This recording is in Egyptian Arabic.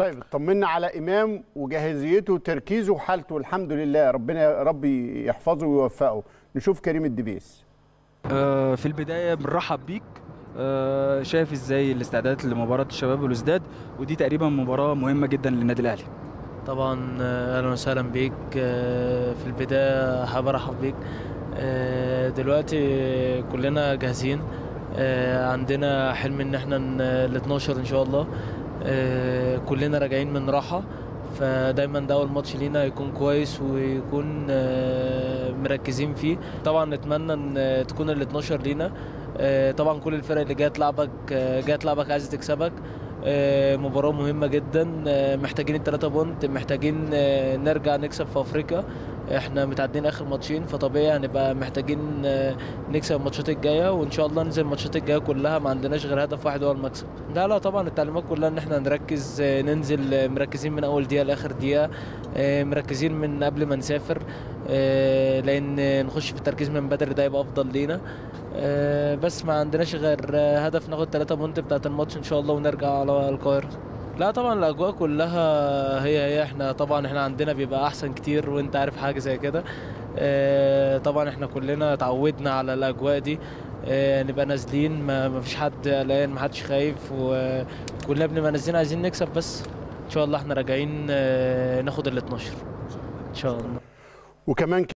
طيب طمنا على امام وجاهزيته وتركيزه وحالته الحمد لله ربنا يا رب يحفظه ويوفقه نشوف كريم الدبيس آه، في البداية بنرحب بيك آه، شايف ازاي الاستعدادات لمباراة الشباب والوزداد ودي تقريبا مباراة مهمة جدا للنادي الأهلي طبعا آه، اهلا وسهلا بيك آه، في البدايه حابب ارحب بيك آه، دلوقتي كلنا جاهزين آه، عندنا حلم ان احنا ال 12 ان شاء الله آه، كلنا راجعين من راحه فدايما ده اول ماتش لينا يكون كويس ويكون آه، مركزين فيه طبعا نتمنى ان تكون ال 12 لينا آه، طبعا كل الفرق اللي جايه تلعبك آه، جايه تلعبك عايزه تكسبك آه، مباراة مهمة جدا آه، محتاجين التلاتة بونت محتاجين آه، نرجع نكسب في أفريقيا احنا متعدين آخر ماتشين فطبيعي هنبقى محتاجين آه، نكسب الماتشات الجاية وإن شاء الله ننزل الماتشات الجاية كلها ما عندناش غير هدف واحد هو المكسب لا لا طبعا التعليمات كلها إن احنا نركز آه، ننزل آه، مركزين من أول دقيقة لآخر دقيقة آه، مركزين من قبل ما نسافر آه، لأن نخش في التركيز من بدري ده يبقى أفضل لينا آه، بس ما عندناش غير آه، هدف ناخد 3 بونت بتاعت الماتش ان شاء الله ونرجع على القاهره لا طبعا الاجواء كلها هي هي احنا طبعا احنا عندنا بيبقى احسن كتير وانت عارف حاجه زي كده آه، طبعا احنا كلنا اتعودنا على الاجواء دي آه، نبقى نازلين ما ما فيش حد قلقان ما حدش خايف وكلنا بنبقى نازلين عايزين نكسب بس ان شاء الله احنا راجعين آه، ناخد ال 12 ان شاء الله وكمان